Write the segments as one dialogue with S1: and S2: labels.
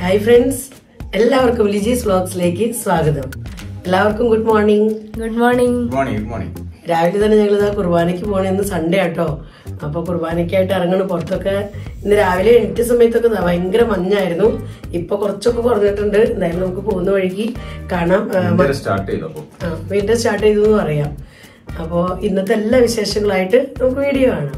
S1: Hi friends എല്ലാവർക്കും ലിജീസ് വ്ലോഗ്സിലേക്ക് സ്വാഗതം എല്ലാവർക്കും good morning
S2: good morning
S3: good morning good morning
S1: രാവിലെ തന്നെ ഞങ്ങൾ ഇതാ കുർബാനയ്ക്ക് പോകണം ഇന്ന് സൺഡേ ആട്ടോ അപ്പൊ കുർബാനയ്ക്കായിട്ട് ഇറങ്ങണം പുറത്തൊക്കെ ഇന്ന് രാവിലെ എണീറ്റ സമയത്തൊക്കെ ദാ ഭയങ്കര മഞ്ഞായിരുന്നു ഇപ്പൊ കുറച്ചൊക്കെ കുറഞ്ഞിട്ടുണ്ട് എന്തായാലും നമുക്ക് പോകുന്ന വഴിക്ക് കാണാം ആ,
S3: ഇന്ത്യ സ്റ്റാർട്ട് ചെയ്തു അപ്പോൾ
S1: ആ, വീണ്ടും സ്റ്റാർട്ട് ചെയ്തു എന്ന് പറയാം അപ്പോൾ ഇന്നത്തെ എല്ലാ വിശേഷങ്ങളായിട്ട് നമുക്ക് വീഡിയോ കാണാം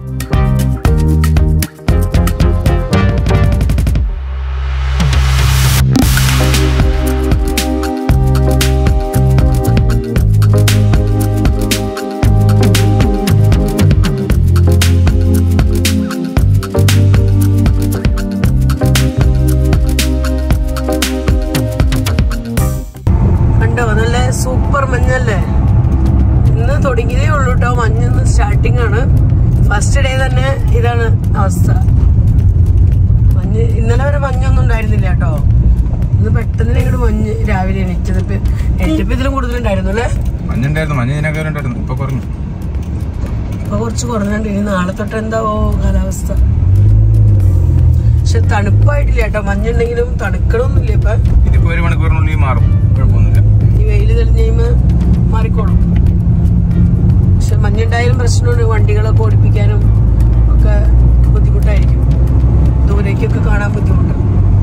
S1: കണ്ടോ നല്ല സൂപ്പർ മഞ്ഞല്ലേ ഇന്ന് തുടങ്ങിയതേ ഉള്ളൂ കേട്ടോ മഞ്ഞ് ഇന്ന് സ്റ്റാർട്ടിംഗ് ആണ് ഫസ്റ്റ് ഡേ തന്നെ ഇതാണ് അവസ്ഥ മഞ്ഞ് ഇന്നലെ വരെ മഞ്ഞൊന്നും ഉണ്ടായിരുന്നില്ല കേട്ടോ ഇന്ന് പെട്ടെന്ന് ഇങ്ങോട്ട് മഞ്ഞ് രാവിലെ എണീറ്റത് ഇപ്പൊ എണീറ്റപ്പോ ഇതിലും കൂടുതലുണ്ടായിരുന്നു അല്ലേ
S3: മഞ്ഞുണ്ടായിരുന്നു മഞ്ഞ് ഇതിനൊക്കെ ഉണ്ടായിരുന്നു ഇപ്പൊ കുറഞ്ഞു
S1: ഇപ്പൊ കുറച്ച് കുറഞ്ഞുണ്ട് ഇനി നാളെ തൊട്ട് എന്താവോ കാലാവസ്ഥ പക്ഷെ തണുപ്പായിട്ടില്ല കേട്ടോ മഞ്ഞുണ്ടെങ്കിലും തണുക്കണമൊന്നുമില്ല ഇപ്പൊ
S3: ഇതിപ്പോ ഒരു മണിക്കൂറിനുള്ളിൽ മാറും കുഴപ്പമൊന്നുമില്ല
S1: ഈ വെയിൽ തെളിഞ്ഞ് കഴിയുമ്പോൾ മാറിക്കോളും പക്ഷെ മഞ്ഞുണ്ടായാലും പ്രശ്നമുണ്ട് വണ്ടികളൊക്കെ ഓടിപ്പിക്കാനും ഒക്കെ ബുദ്ധിമുട്ടായിരിക്കും ദൂരേക്കൊക്കെ കാണാൻ ബുദ്ധിമുട്ട്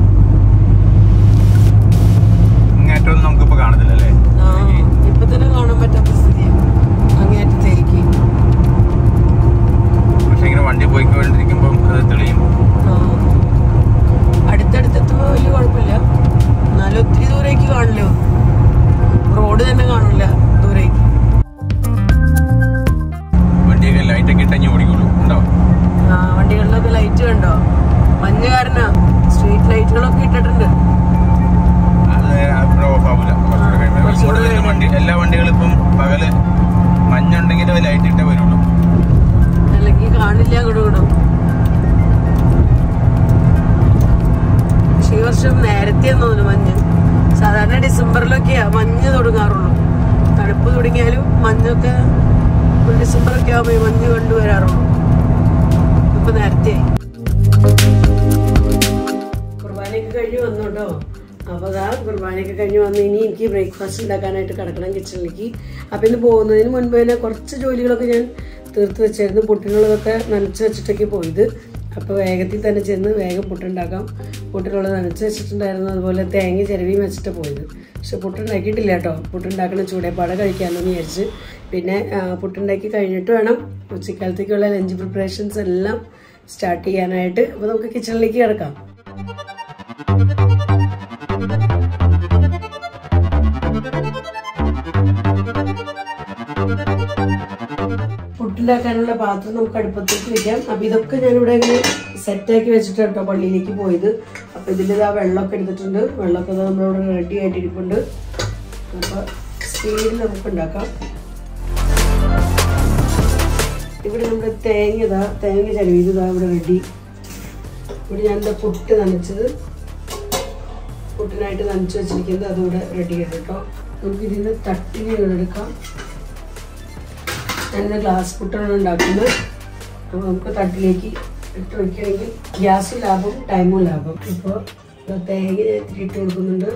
S3: ഇങ്ങേറ്റമൊന്നും നമുക്കിപ്പോ കാണത്തില്ല അല്ലേ
S1: ആ ഇപ്പൊ തന്നെ കാണാൻ പറ്റാത്ത സ്ഥിതിയാണ് അങ്ങേറ്റത്തേക്ക്
S3: പക്ഷെ ഇങ്ങനെ വണ്ടി പോയിക്കൊണ്ടിരിക്കുമ്പോൾ അത് തെളിയും
S1: ആ. അടുത്തടുത്തെത്തുമ്പോൾ വലിയ കുഴപ്പമില്ല എന്നാലും ഒത്തിരി ദൂരേക്ക് കാണില്ലോ റോഡ് തന്നെ കാണില്ല ദൂരേക്ക്
S3: വണ്ടിയൊക്കെ ലൈറ്റൊക്കെ ഇട്ടഞ്ഞ് ഓടിക്കുള്ളൂ ഉണ്ടാവും
S1: ആ വണ്ടികളിലൊക്കെ ലൈറ്റ് കണ്ടോ മഞ്ഞ് കാരണ സ്ട്രീറ്റ് ലൈറ്റുകളൊക്കെ ഇട്ടിട്ടുണ്ട്
S3: അത് ഇവിടെ ഓഫ് ആവില്ല കുറച്ചുകൂടെ കഴിയുമ്പോൾ
S1: കുറച്ചുകൂടെ
S3: കൂടുതലും വണ്ടി എല്ലാ വണ്ടികളും ഇപ്പം പകല് മഞ്ഞുണ്ടെങ്കിൽ ലൈറ്റ് ഇട്ടേ വരുള്ളൂ
S1: അല്ലെങ്കിൽ കാണില്ല അങ്ങോട്ടും ഇങ്ങോട്ടും പക്ഷെ ഈ വർഷം നേരത്തെ തോന്നുന്നു മഞ്ഞ് സാധാരണ ഡിസംബറിലൊക്കെയാ മഞ്ഞ് തുടങ്ങാറുള്ളൂ തണുപ്പ് തുടങ്ങിയാലും മഞ്ഞൊക്കെ ഒരു ഡിസംബറൊക്കെ ആകുമ്പോൾ മഞ്ഞ് കണ്ടുവരാറുള്ളൂ ഇപ്പൊ നേരത്തെ കുർബാനയൊക്കെ കഴിഞ്ഞ് വന്നു കേട്ടോ അപ്പോൾ അതാ കുർബാനയൊക്കെ കഴിഞ്ഞ് വന്ന് ഇനി എനിക്ക് ബ്രേക്ക്ഫാസ്റ്റ് ഉണ്ടാക്കാനായിട്ട് കിടക്കണം കിച്ചണിലേക്ക് അപ്പം ഇന്ന് പോകുന്നതിന് മുൻപ് തന്നെ കുറച്ച് ജോലികളൊക്കെ ഞാൻ തീർത്ത് വെച്ചായിരുന്നു പുട്ടിനുള്ളതൊക്കെ നനച്ച് വെച്ചിട്ടൊക്കെ പോയത് അപ്പോൾ വേഗത്തിൽ തന്നെ ചെന്ന് വേഗം പുട്ടുണ്ടാക്കാം പുട്ടിനുള്ളത് നനച്ച് വെച്ചിട്ടുണ്ടായിരുന്നു അതുപോലെ തേങ്ങ ചിരവിയും വെച്ചിട്ട് പോയത് പക്ഷെ പുട്ടുണ്ടാക്കിയിട്ടില്ല കേട്ടോ പുട്ടുണ്ടാക്കണ ചൂടേപ്പാടെ കഴിക്കാമെന്ന് വിചാരിച്ച് പിന്നെ ആ, പുട്ടുണ്ടാക്കി കഴിഞ്ഞിട്ട് വേണം ഉച്ചക്കാലത്തേക്കുള്ള ലഞ്ച് പ്രിപ്പറേഷൻസ് എല്ലാം സ്റ്റാർട്ട് ചെയ്യാനായിട്ട് അപ്പോൾ നമുക്ക് കിച്ചണിലേക്ക് കിടക്കാം ഫുഡുണ്ടാക്കാനുള്ള പാത്രം നമുക്ക് അടുപ്പത്തേക്ക് വെക്കാം അപ്പൊ ഇതൊക്കെ ഞാനിവിടെ ഇങ്ങനെ സെറ്റാക്കി വെച്ചിട്ട് കേട്ടോ പള്ളിയിലേക്ക് പോയത് അപ്പൊ ഇതിൽ ഇതാ വെള്ളമൊക്കെ എടുത്തിട്ടുണ്ട് വെള്ളമൊക്കെ ദാ നമ്മളിവിടെ റെഡി ആയിട്ടിരിപ്പുണ്ട് അപ്പൊ സ്പീഡിൽ നമുക്ക് ഉണ്ടാക്കാം ഇവിടെ നമ്മുടെ തേങ്ങ ഇതാ തേങ്ങ ചരുവിത് ഇതാ ഇവിടെ റെഡി ഇവിടെ ഞാൻ എന്താ പുട്ട് നനച്ചത് പുട്ടിനായിട്ട് നനച്ച് വെച്ചിരിക്കുന്നത് അതിവിടെ റെഡി ആയിട്ട് കേട്ടോ നമുക്ക് ഇതിന് തട്ടിന് എടുക്കാം ഞാനിന്ന് ഗ്ലാസ് പുട്ടാണ് ഉണ്ടാക്കുന്നത് അപ്പോൾ നമുക്ക് തട്ടിലേക്ക് ഇട്ട് വയ്ക്കുകയാണെങ്കിൽ ഗ്യാസ് ലാഭം ടൈമും ലാഭം ഇപ്പോൾ തേങ്ങ ഞാൻ ഇത്തിരി ഇട്ട് കൊടുക്കുന്നുണ്ട്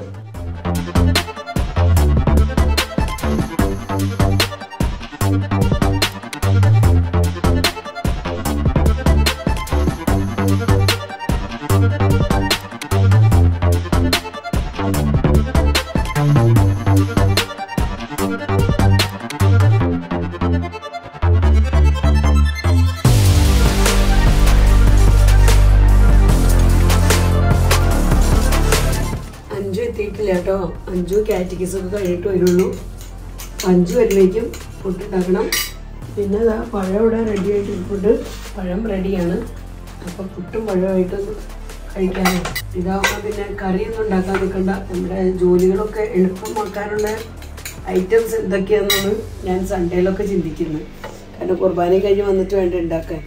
S1: അഞ്ചു എത്തിയിട്ടില്ല കേട്ടോ അഞ്ചു കാറ്റഗീസ് ഒക്കെ കഴിഞ്ഞിട്ട് വരുള്ളൂ അഞ്ചു വരുമ്പോഴേക്കും പുട്ടുണ്ടാക്കണം പിന്നെ ഇതാ പഴം ഇവിടെ റെഡി ആയിട്ട് ഇരിപ്പുണ്ട് പഴം റെഡിയാണ് അപ്പം പുട്ടും പഴമായിട്ട് കഴിക്കാനോ ഇതാകുമ്പോൾ പിന്നെ കറിയൊന്നും ഉണ്ടാക്കാൻ നിൽക്കണ്ട നമ്മുടെ ജോലികളൊക്കെ എളുപ്പമാക്കാനുള്ള ഐറ്റംസ് എന്തൊക്കെയാണെന്നാണ് ഞാൻ സൺഡേയിലൊക്കെ ചിന്തിക്കുന്നത് കാരണം കുർബാന കഴിഞ്ഞ് വന്നിട്ട് വേണ്ട ഉണ്ടാക്കാൻ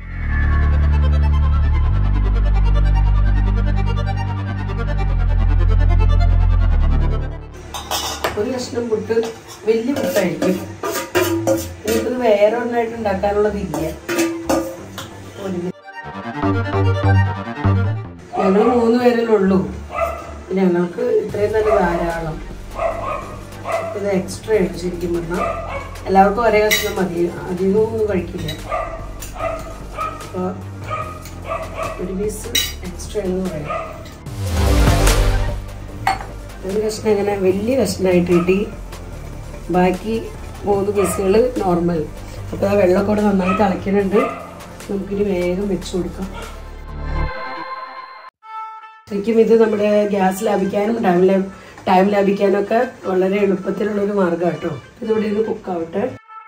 S1: ഒരു കഷ്ണം പുട്ട് വലിയ പുട്ടായിരിക്കും എനിക്കത് വേറെ ഒന്നായിട്ട് ഉണ്ടാക്കാനുള്ളതില്ല ഒരു ഞങ്ങൾ മൂന്ന് പേരല്ലേ ഉള്ളൂ ഞങ്ങൾക്ക് ഇത്രയും തന്നെ ധാരാളം ഇത് എക്സ്ട്രാ ആയിട്ട് ശരിക്കും പറഞ്ഞാൽ എല്ലാവർക്കും ഒരേ കഷ്ണം മതി അധികം ഒന്നും കഴിക്കില്ല അപ്പോൾ ഒരു പീസ് എക്സ്ട്രാ എന്ന് പറയാം ഒരു കഷ്ണം ഇങ്ങനെ വലിയ കഷ്ണമായിട്ട് കിട്ടി ബാക്കി മൂന്ന് പീസുകൾ നോർമൽ അപ്പോൾ ആ വെള്ളമൊക്കെ കൂടെ നന്നായി തിളയ്ക്കുന്നുണ്ട് നമുക്കിനി വേഗം വെച്ച് കൊടുക്കാം ശരിക്കും ഇത് നമ്മുടെ ഗ്യാസ് ലാഭിക്കാനും ടൈം ലാ ടൈം ലാഭിക്കാനും ഒക്കെ വളരെ എളുപ്പത്തിലുള്ളൊരു മാർഗ്ഗം കേട്ടോ ഇതിവിടെ ഇത് കുക്കാവട്ടെ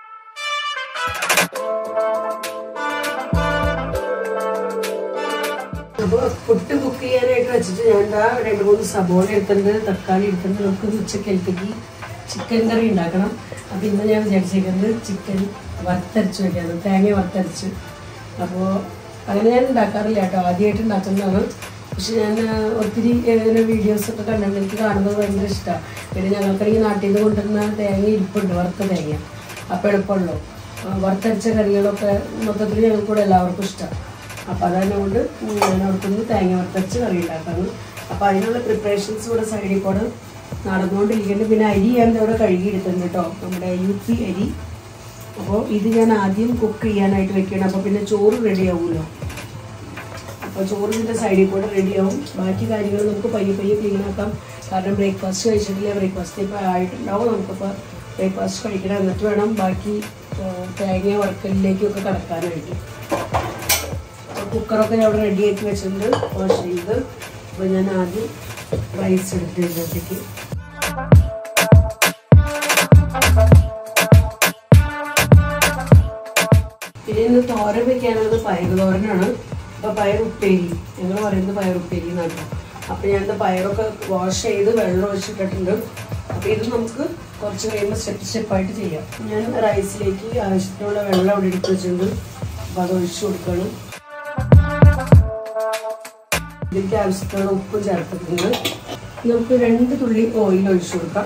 S1: അപ്പോൾ പുട്ട് കുക്ക് ചെയ്യാനായിട്ട് വെച്ചിട്ട് ഞാൻ എന്താ രണ്ട് മൂന്ന് സബോള എടുത്തിട്ടുണ്ട് തക്കാളി എടുത്തിട്ടുണ്ട് നമുക്ക് ഉച്ചക്കലത്തേക്ക് ചിക്കൻ കറി ഉണ്ടാക്കണം അപ്പം ഇന്ന് ഞാൻ വിചാരിച്ചേക്കുന്നത് ചിക്കൻ വറുത്തരച്ച് വെക്കാണ് തേങ്ങ വറുത്തരച്ച് അപ്പോൾ അങ്ങനെ ഞാൻ ഉണ്ടാക്കാറില്ല കേട്ടോ ആദ്യമായിട്ട് ഉണ്ടാക്കുന്നതാണ് പക്ഷെ ഞാൻ ആ, ഒത്തിരി ഇങ്ങനെ വീഡിയോസൊക്കെ കണ്ടിട്ടുണ്ട് എനിക്ക് കാണുന്നത് ഭയങ്കര ഇഷ്ടമാണ് പിന്നെ ഞങ്ങൾക്കാണെങ്കിൽ നാട്ടിൽ നിന്ന് കൊണ്ടുവരുന്ന തേങ്ങ ഇരിപ്പുണ്ട് വറുത്ത തേങ്ങ അപ്പോൾ എളുപ്പമുള്ളൂ ആ, വറുത്തരച്ച കറികളൊക്കെ മൊത്തത്തിൽ ഞങ്ങൾക്ക് കൂടെ എല്ലാവർക്കും ഇഷ്ടമാണ് അപ്പം അതുകൊണ്ട് ഞാൻ അവർക്കൊന്ന് തേങ്ങ വറുത്തരച്ച് കറി ഉണ്ടാക്കാണ് അപ്പം അതിനുള്ള പ്രിപ്പറേഷൻസ് ഇവിടെ സൈഡിൽ കൂടെ നടന്നുകൊണ്ടിരിക്കുന്നുണ്ട് പിന്നെ അരി ഞാൻ ഇവിടെ കഴുകിയെടുക്കുന്നുണ്ട് കേട്ടോ നമ്മുടെ യു പി അരി അപ്പോൾ ഇത് ഞാൻ ആദ്യം കുക്ക് ചെയ്യാനായിട്ട് വെക്കണം അപ്പോൾ പിന്നെ ചോറ് റെഡി ആവുമല്ലോ അപ്പോൾ ചോറ് ഇതിൻ്റെ സൈഡിൽ കൂടെ റെഡിയാവും ബാക്കി കാര്യങ്ങൾ നമുക്ക് പയ്യെ പയ്യെ ക്ലീൻ ആക്കാം കാരണം ബ്രേക്ക്ഫാസ്റ്റ് കഴിച്ചിട്ടില്ല ബ്രേക്ക്ഫാസ്റ്റ് ഇപ്പോൾ ആയിട്ടുണ്ടാവും നമുക്കിപ്പോൾ ബ്രേക്ക്ഫാസ്റ്റ് കഴിക്കണം എന്നിട്ട് വേണം ബാക്കി ആ, തേങ്ങ വറക്കലിലേക്കൊക്കെ കടക്കാനായിട്ട് കുക്കറൊക്കെ ഞാൻ അവിടെ റെഡി ആക്കി വെച്ചിട്ടുണ്ട് വാഷ് ചെയ്ത് അപ്പോൾ ഞാൻ ആദ്യം റൈസ് എടുത്ത് ഇതിനകത്തേക്ക് പിന്നെ ഇന്ന് തോരൻ വെക്കാനുള്ളത് പയറ് തോരനാണ് അപ്പോൾ പയർ ഉപ്പേരി ഞങ്ങൾ പറയുന്നത് പയർ ഉപ്പേരി എന്നാണ് അപ്പോൾ ഞാൻ ഇത് പയറൊക്കെ വാഷ് ചെയ്ത് വെള്ളം ഒഴിച്ചിട്ടിട്ടുണ്ട് അപ്പോൾ ഇത് നമുക്ക് കുറച്ച് കഴിയുമ്പോൾ സ്റ്റെപ്പ് സ്റ്റെപ്പായിട്ട് ചെയ്യാം ഞാൻ റൈസിലേക്ക് ആവശ്യത്തിനുള്ള വെള്ളം അവിടെ എടുത്ത് വെച്ചിട്ടുണ്ട് അപ്പോൾ അത് ഒഴിച്ചു കൊടുക്കണം ഇതിലേക്ക് ആവശ്യത്തിനുള്ള ഉപ്പും ചേർത്തിട്ടുണ്ട് നമുക്ക് രണ്ട് തുള്ളി ഓയിൽ ഒഴിച്ചു കൊടുക്കാം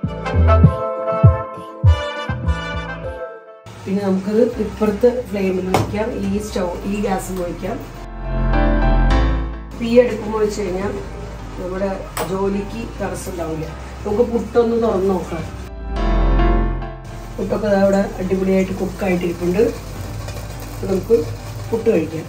S1: പിന്നെ നമുക്കത് ഇപ്പുറത്ത് ഫ്ലെയിമിൽ വയ്ക്കാം ഈ സ്റ്റൗ ഈ ഗ്യാസിൽ വയ്ക്കാം തീ എടുക്കുമ്പോൾ വെച്ച് കഴിഞ്ഞാൽ നമ്മുടെ ജോലിക്ക് തടസ്സം ഉണ്ടാവില്ല നമുക്ക് പുട്ടൊന്ന് തുറന്ന് നോക്കാം പുട്ടൊക്കെ ദാ അവിടെ അടിപൊളിയായിട്ട് കുക്കായിട്ടിരിപ്പുണ്ട് അപ്പൊ നമുക്ക് പുട്ട് കഴിക്കാം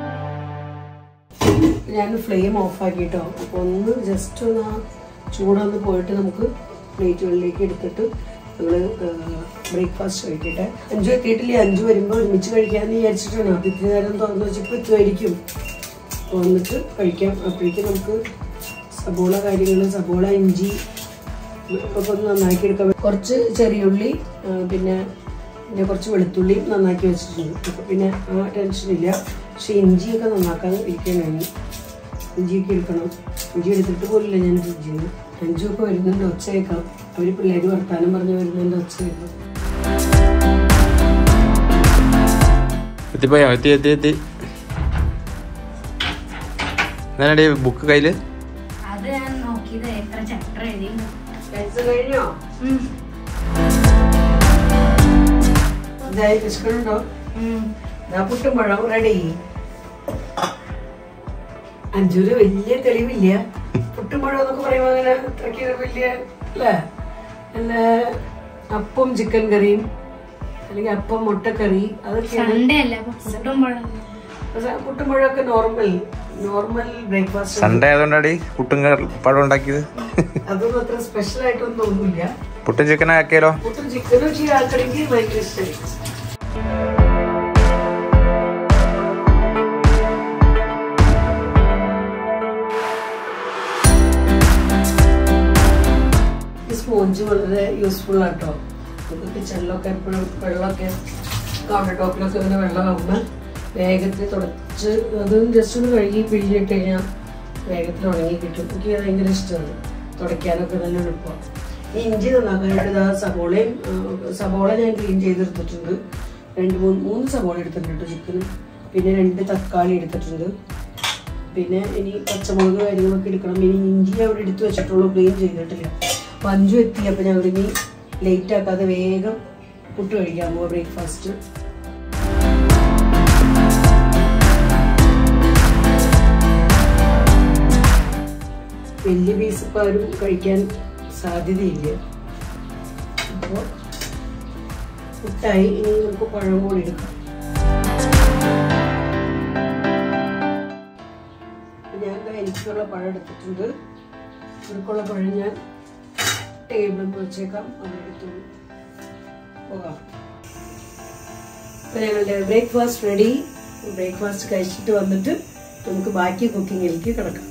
S1: ഞാൻ ഫ്ലെയിം ഓഫ് ആക്കിട്ടോ അപ്പോൾ ഒന്ന് ജസ്റ്റ് ഒന്ന് ആ ചൂടൊന്ന് പോയിട്ട് നമുക്ക് പ്ലേറ്റുകളിലേക്ക് എടുത്തിട്ട് നമ്മൾ ബ്രേക്ക്ഫാസ്റ്റ് കഴിക്കട്ടെ അഞ്ചു എത്തിയിട്ടില്ലേ അഞ്ചു വരുമ്പോൾ ഒരുമിച്ച് കഴിക്കാമെന്ന് വിചാരിച്ചിട്ടാണ് അപ്പോൾ ഇത്തിരി നേരം തുറന്ന് വെച്ചപ്പോൾ എത്തുമായിരിക്കും അപ്പോൾ വന്നിട്ട് കഴിക്കാം അപ്പോഴേക്കും നമുക്ക് സബോള കാര്യങ്ങൾ സബോള ഇഞ്ചി ഒക്കെ ഒന്ന് നന്നാക്കി എടുക്കാം കുറച്ച് ചെറിയുള്ളി ആ, പിന്നെ പിന്നെ കുറച്ച് വെളുത്തുള്ളി നന്നാക്കി വെച്ചിട്ടുണ്ട് അപ്പോൾ പിന്നെ ആ ടെൻഷനില്ല പക്ഷെ ഇഞ്ചിയൊക്കെ നന്നാക്കാൻ ഇരിക്കാൻ കഴിഞ്ഞു ഇഞ്ചിയൊക്കെ എടുക്കണം ഇഞ്ചി എടുത്തിട്ട് പോലില്ല ഞാൻ ഫ്രിഡ്ജിൽ നിന്ന് അഞ്ചൊക്കെ വരുന്നുണ്ട് ഒച്ച കേൾക്കാം അവർ പിള്ളേർ വർത്താനം പറഞ്ഞ് വരുന്നുണ്ട് ഒച്ച കേൾക്കാം
S3: എത്തിപ്പോയോ എത്തി എത്തി എത്തി എന്നാടി ബുക്ക് കയ്യില്
S2: അത് ഞാൻ നോക്കിയത് എത്ര ചാപ്റ്റർ എഴുതി
S1: കഴിച്ചു കഴിഞ്ഞോ ഇതായി വിശക്കണുണ്ടോ ഞാൻ പുട്ടും പഴം റെഡി അഞ്ചൂര് വലിയ തെളിവില്ല പുട്ടും പഴം എന്നൊക്കെ പറയുമ്പോൾ അങ്ങനെ അത്രയ്ക്ക് വലിയ അല്ലേ നല്ല അപ്പം ചിക്കൻ കറിയും അല്ലെങ്കിൽ അപ്പം മുട്ടക്കറി അതൊക്കെയാണ്
S2: സൺഡേ അല്ല അപ്പൊ പുട്ടും പഴം
S1: പക്ഷെ പുട്ടും പഴമൊക്കെ നോർമൽ നോർമൽ ബ്രേക്ക്ഫാസ്റ്റ്
S3: സൺഡേ ആയതുകൊണ്ടാടി പുട്ടും കറി- പഴം ഉണ്ടാക്കിയത്
S1: അതൊന്നും അത്ര സ്പെഷ്യൽ ആയിട്ടൊന്നും തോന്നില്ല
S3: പുട്ടും ചിക്കൻ ആക്കിയാലോ
S1: പുട്ടും ചിക്കനും ഈ ആക്കണമെങ്കിൽ ഭയങ്കര ഇഷ്ടമായി ഈ സ്പോഞ്ച് വളരെ യൂസ്ഫുൾ ആട്ടോ നമുക്ക് കിച്ചണിലൊക്കെ എപ്പോഴും വെള്ളമൊക്കെ കൗണ്ടർ ടോപ്പിലൊക്കെ ഇങ്ങനെ വെള്ളമാകുമ്പോൾ വേഗത്തിൽ തുടച്ച് അതും ജസ്റ്റ് ഒന്ന് കഴുകി പിഴിഞ്ഞിട്ട് കഴിഞ്ഞാൽ വേഗത്തിൽ ഉണങ്ങി കിട്ടും എനിക്ക് ഭയങ്കര ഇഷ്ടമാണ് തുടയ്ക്കാനൊക്കെ നല്ല എളുപ്പമാണ് ഈ ഇഞ്ചി നന്നാക്കാനായിട്ട് ഇതാ സബോളയും ആ, സബോള ഞാൻ ക്ലീൻ ചെയ്തെടുത്തിട്ടുണ്ട് രണ്ട് മൂന്ന് മൂന്ന് സബോള എടുത്തിട്ടുണ്ട് ചിക്കനും പിന്നെ രണ്ട് തക്കാളി എടുത്തിട്ടുണ്ട് പിന്നെ ഇനി പച്ചമുളക് കാര്യങ്ങളൊക്കെ എടുക്കണം ഇനി ഇഞ്ചി അവിടെ എടുത്തു വെച്ചിട്ടുള്ളൂ ക്ലീൻ ചെയ്തിട്ടില്ല അപ്പം അഞ്ചു എത്തി അപ്പം ഞങ്ങൾ ഇനി ലേറ്റ് ആക്കാതെ വേഗം പുട്ട് കഴിക്കാൻ പോവാം ബ്രേക്ക്ഫാസ്റ്റ് വലിയ പീസ് ഇപ്പം ആരും കഴിക്കാൻ സാധ്യതയില്ല അപ്പോൾ പുട്ടായി ഇനി നമുക്ക് പഴം കൂടി എടുക്കാം ഞാൻ ദാ എനിക്കുള്ള പഴം എടുത്തിട്ടുണ്ട് ഇവർക്കുള്ള പഴം ഞാൻ ടേബിളിൽ വെച്ചേക്കാം അവരെടുത്തോളൂ പോകാം അപ്പോൾ ഞങ്ങളുടെ ബ്രേക്ക്ഫാസ്റ്റ് റെഡി ബ്രേക്ക്ഫാസ്റ്റ് കഴിച്ചിട്ട് വന്നിട്ട് നമുക്ക് ബാക്കി കുക്കിങ്ങിലേക്ക് കിടക്കാം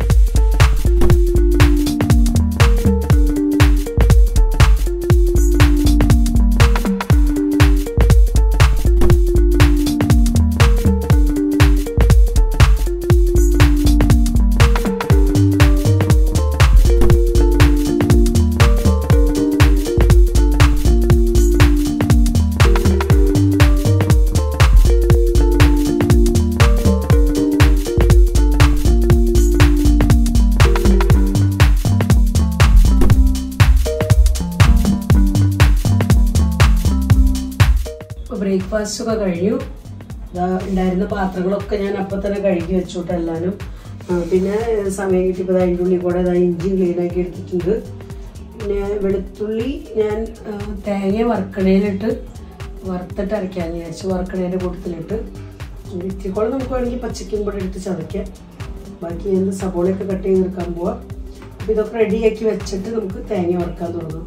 S1: ഇപ്പോൾ ബ്രേക്ക്ഫാസ്റ്റ് ഒക്കെ കഴിഞ്ഞു ഇതാ ഉണ്ടായിരുന്ന പാത്രങ്ങളൊക്കെ ഞാൻ അപ്പം തന്നെ കഴുകി വെച്ചോട്ടെ എല്ലാവരും ആ, പിന്നെ സമയം കിട്ടിയപ്പോൾ അതിൻ്റെ ഉള്ളിൽ കൂടെ ഇതാ ഇഞ്ചി ക്ലീൻ ആക്കി എടുത്തിട്ടുണ്ട് പിന്നെ വെളുത്തുള്ളി ഞാൻ ആ, തേങ്ങ വറുക്കണേലിട്ട് വറുത്തിട്ട് അരയ്ക്കാന്ന് വിചാരിച്ചു വറുക്കണേൻ്റെ കൂട്ടത്തിലിട്ട് ഇത്തിരിക്കോളം നമുക്ക് വേണമെങ്കിൽ പച്ചക്കും കൂടെ എടുത്ത് ചതയ്ക്കാം ബാക്കി ഞാൻ സബോളയൊക്കെ കട്ട് ചെയ്ത് എടുക്കാൻ പോവാം അപ്പോൾ ഇതൊക്കെ റെഡിയാക്കി വെച്ചിട്ട് നമുക്ക് തേങ്ങ വറുക്കാൻ തുടങ്ങാം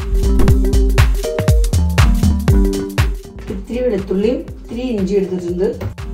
S1: ഇത്തിരി വെളുത്തുള്ളിയും ഇത്തിരി ഇഞ്ചി എടുത്തിട്ടുണ്ട്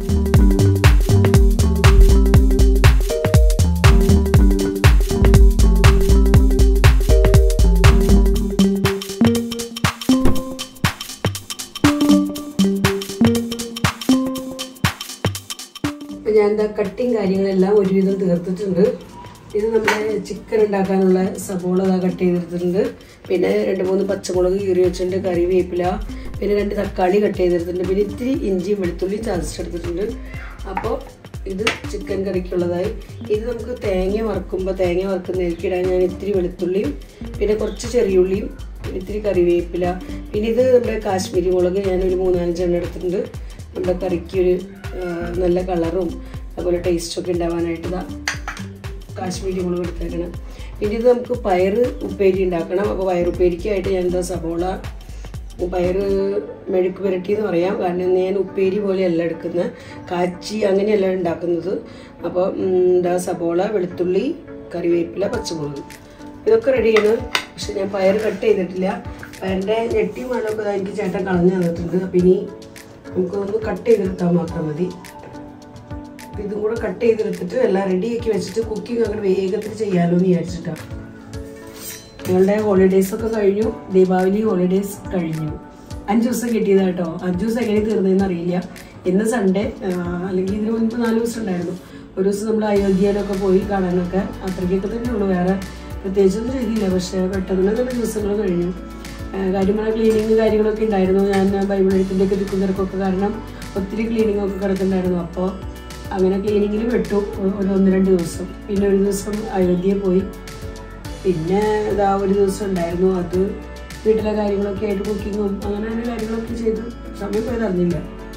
S1: ഇപ്പൊ ഞാൻ എന്താ കട്ടിങ് കാര്യങ്ങളെല്ലാം ഒരുവിധം തീർത്തിട്ടുണ്ട് ഇത് നമ്മുടെ ചിക്കൻ ഉണ്ടാക്കാനുള്ള സബോള ഇതാ കട്ട് ചെയ്തെടുത്തിട്ടുണ്ട് പിന്നെ രണ്ട് മൂന്ന് പച്ചമുളക് കീറി വെച്ചിട്ടുണ്ട് കറിവേപ്പില പിന്നെ രണ്ട് തക്കാളി കട്ട് ചെയ്തെടുത്തിട്ടുണ്ട് പിന്നെ ഇത്തിരി ഇഞ്ചിയും വെളുത്തുള്ളിയും ചതച്ചെടുത്തിട്ടുണ്ട് അപ്പോൾ ഇത് ചിക്കൻ കറിക്കുള്ളതായി ഇത് നമുക്ക് തേങ്ങ വറുക്കുമ്പോൾ തേങ്ങ വറുക്കുന്നതിലേക്ക് ഇടാൻ ഞാൻ ഇത്തിരി വെളുത്തുള്ളിയും പിന്നെ കുറച്ച് ചെറിയുള്ളിയും പിന്നെ ഇത്തിരി കറിവേപ്പില പിന്നെ ഇത് നമ്മുടെ കാശ്മീരി മുളക് ഞാനൊരു മൂന്നാലഞ്ചെണ്ണം എടുത്തിട്ടുണ്ട് നമ്മുടെ കറിക്ക് ഒരു ആ, നല്ല കളറും അതുപോലെ ടേസ്റ്റൊക്കെ ഉണ്ടാവാനായിട്ട് ഇതാ കാശ്മീരി മുളക് എടുത്തേക്കണം പിന്നെ ഇത് നമുക്ക് പയർ ഉപ്പേരി ഉണ്ടാക്കണം അപ്പോൾ പയറുപ്പേരിക്കായിട്ട് ഞാൻ എന്താ സബോള പയറ് മെഴുക്ക് പുരട്ടി എന്ന് പറയാം കാരണം ഇന്ന് ഞാൻ ഉപ്പേരി പോലെയല്ല എടുക്കുന്നത് കാച്ചി അങ്ങനെയല്ല ഉണ്ടാക്കുന്നത് അപ്പോൾ ഉം, എന്താ സബോള വെളുത്തുള്ളി കറിവേപ്പില പച്ചമുളക് ഇതൊക്കെ റെഡിയാണ് പക്ഷെ ഞാൻ പയർ കട്ട് ചെയ്തിട്ടില്ല പയറിൻ്റെ ഞെട്ടി മണമൊക്കെ ദാ എനിക്ക് ചേട്ടൻ കളഞ്ഞു തന്നിട്ടുണ്ട് അപ്പം ഇനി നമുക്കൊന്ന് കട്ട് ചെയ്തെടുത്താൽ മാത്രം മതി അപ്പം ഇതും കൂടെ കട്ട് ചെയ്തെടുത്തിട്ട് എല്ലാം റെഡിയാക്കി വെച്ചിട്ട് കുക്കിംഗ് അങ്ങനെ വേഗത്തിൽ ചെയ്യാമല്ലോ എന്ന് വിചാരിച്ചിട്ടാണ് ഞങ്ങളുടെ ഹോളിഡേയ്സ് ഒക്കെ കഴിഞ്ഞു ദീപാവലി ഹോളിഡേയ്സ് കഴിഞ്ഞു അഞ്ച് ദിവസം കിട്ടിയത് കേട്ടോ അഞ്ച് ദിവസം എങ്ങനെ തീർന്നതെന്ന് അറിയില്ല ഇന്ന് സൺഡേ അല്ലെങ്കിൽ ഇതിന് മുൻപ് നാല് ദിവസം ഉണ്ടായിരുന്നു ഒരു ദിവസം നമ്മൾ അയോധ്യയിലൊക്കെ പോയി കാണാനൊക്കെ അത്രയ്ക്കൊക്കെ തന്നെ ഉള്ളൂ വേറെ പ്രത്യേകിച്ചൊന്നും ചെയ്തില്ല പക്ഷേ പെട്ടെന്ന് തന്നെ ദിവസങ്ങൾ കഴിഞ്ഞു ആ, കാര്യമായ ക്ലീനിങ് കാര്യങ്ങളൊക്കെ ഉണ്ടായിരുന്നു ഞാൻ ബൈബിൾ എഴുത്തിൻ്റെ ഒക്കെ തിരക്കൊക്കെ കാരണം ഒത്തിരി ക്ലീനിങ് ഒക്കെ കിടക്കുന്നുണ്ടായിരുന്നു അപ്പോൾ അങ്ങനെ ക്ലീനിങ്ങിൽ പെട്ടു ഒ- ഒരു ഒന്ന് രണ്ട് ദിവസം പിന്നെ ഒരു ദിവസം അയോധ്യയിൽ പോയി പിന്നെ ഇതാ ഒരു ദിവസം ഉണ്ടായിരുന്നു അത് വീട്ടിലെ കാര്യങ്ങളൊക്കെ ആയിട്ട് കുക്കിങ്ങും അങ്ങനെ അങ്ങനെ കാര്യങ്ങളൊക്കെ ചെയ്തു സമയം പോയത് അറിഞ്ഞില്ല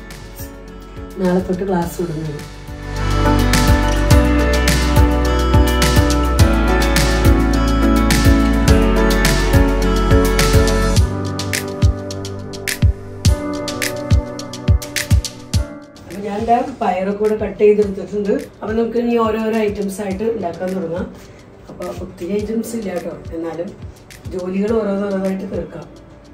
S1: നാളെ തൊട്ട് ക്ലാസ് വിടുന്നത് അപ്പൊ ഞാൻ എന്താ പയറൊക്കെ കൂടെ കട്ട് ചെയ്തെടുത്തിട്ടുണ്ട് അപ്പൊ നമുക്ക് ഇനി ഓരോരോ ഐറ്റംസ് ആയിട്ട് ഉണ്ടാക്കാൻ തുടങ്ങാം അപ്പൊ ഒത്തിരി ഐറ്റംസ് ഇല്ല കേട്ടോ എന്നാലും ജോലികൾ ഓരോന്നോരോന്നായിട്ട് തീർക്കാം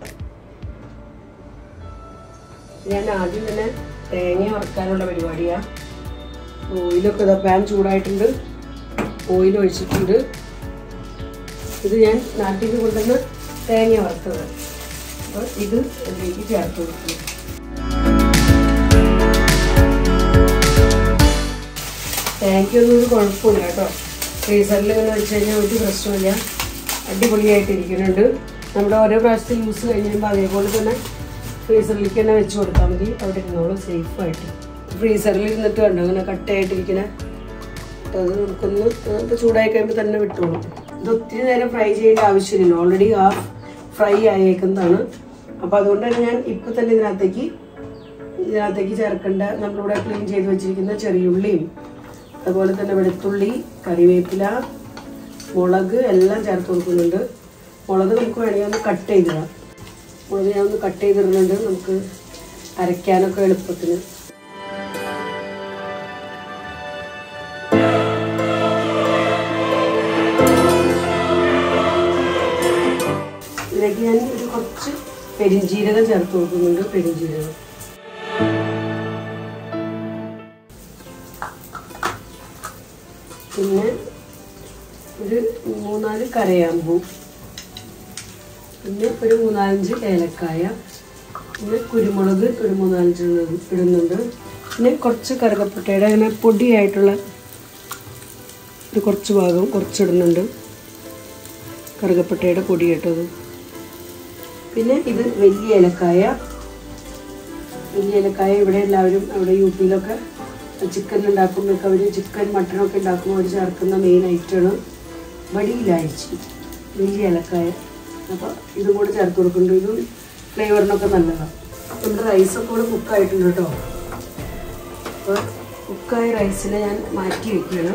S1: ഞാൻ ആദ്യം തന്നെ തേങ്ങ വറുക്കാനുള്ള പരിപാടിയാ ഓയിലൊക്കെ ഇതാ പാൻ ചൂടായിട്ടുണ്ട് ഓയിൽ ഒഴിച്ചിട്ടുണ്ട് ഇത് ഞാൻ നാട്ടിൽ നിന്ന് കൊണ്ടുവന്ന് തേങ്ങ വറുത്തത് അപ്പോൾ ഇത് ഇതിലേക്ക് ചേർത്ത് കൊടുക്കുന്നു തേങ്ങയ്ക്കൊന്നും ഒരു കുഴപ്പമില്ല കേട്ടോ ഫ്രീസറിൽ ഇങ്ങനെ വെച്ച് കഴിഞ്ഞാൽ ഒരു പ്രശ്നമില്ല അടിപൊളിയായിട്ട് ഇരിക്കുന്നുണ്ട് നമ്മുടെ ഓരോ പ്രാവശ്യത്തെ യൂസ് കഴിഞ്ഞ് കഴിയുമ്പോൾ അതേപോലെ തന്നെ ഫ്രീസറിലേക്ക് തന്നെ വെച്ച് കൊടുത്താൽ മതി അവിടെ ഇരുന്നോളും സേഫായിട്ട് ഫ്രീസറിൽ ഇരുന്നിട്ട് കണ്ടോ അങ്ങനെ കട്ടയായിട്ടിരിക്കണേ അപ്പോൾ അത് നമുക്കൊന്ന് ഇപ്പോൾ ചൂടായി കഴിയുമ്പോൾ തന്നെ വിട്ടോളും ഇത് ഒത്തിരി നേരം ഫ്രൈ ചെയ്യേണ്ട ആവശ്യമില്ല ഓൾറെഡി ആ ഫ്രൈ ആയേക്കുന്നതാണ് അപ്പോൾ അതുകൊണ്ട് തന്നെ ഞാൻ ഇപ്പോൾ തന്നെ ഇതിനകത്തേക്ക് ഇതിനകത്തേക്ക് ചേർക്കേണ്ട നമ്മളിവിടെ ക്ലീൻ ചെയ്ത് വെച്ചിരിക്കുന്ന ചെറിയുള്ളിയും അതുപോലെ തന്നെ വെളുത്തുള്ളി കറിവേപ്പില മുളക് എല്ലാം ചേർത്ത് കൊടുക്കുന്നുണ്ട് മുളക് നമുക്ക് വേണമെങ്കിൽ ഒന്ന് കട്ട് ചെയ്തിടാം മുളക് ഞാൻ ഒന്ന് കട്ട് ചെയ്തിടുന്നുണ്ട് നമുക്ക് അരയ്ക്കാനൊക്കെ എളുപ്പത്തിന് ഇതിലേക്ക് ഞാൻ ഒരു കുറച്ച് പെരിഞ്ജീരകം ചേർത്ത് കൊടുക്കുന്നുണ്ട് പെരിഞ്ജീരകം പിന്നെ ഒരു മൂന്നാല് കരയാമ്പൂ പിന്നെ ഒരു മൂന്നാലഞ്ച് ഏലക്കായ പിന്നെ കുരുമുളക് ഒരു മൂന്നാലഞ്ച് ഇടുന്നു- ഇടുന്നുണ്ട് പിന്നെ കുറച്ച് കറുകപ്പട്ടയുടെ അങ്ങനെ പൊടിയായിട്ടുള്ള ഒരു കുറച്ച് ഭാഗം കുറച്ചിടുന്നുണ്ട് കറുകപ്പട്ടയുടെ പൊടി കേട്ടത് പിന്നെ ഇത് വലിയ ഏലക്കായ വലിയ ഏലക്കായ ഇവിടെ എല്ലാവരും അവിടെ യു പിയിലൊക്കെ ചിക്കൻ ഉണ്ടാക്കുമ്പോഴൊക്കെ അവർ ചിക്കൻ മട്ടനൊക്കെ ഉണ്ടാക്കുമ്പോൾ അവർ ചേർക്കുന്ന മെയിൻ ഐറ്റമാണ് വടിയിലായിച്ച് വലിയ ഏലക്കായ അപ്പോൾ ഇതും കൂടെ ചേർത്ത് കൊടുക്കുന്നുണ്ട് ഇതും ഫ്ലേവറിനൊക്കെ നല്ലതാണ് നമ്മുടെ റൈസൊക്കെ കൂടെ കുക്കായിട്ടുണ്ട് കേട്ടോ അപ്പോൾ കുക്കായ റൈസിനെ ഞാൻ മാറ്റി വെക്കുകയാണ്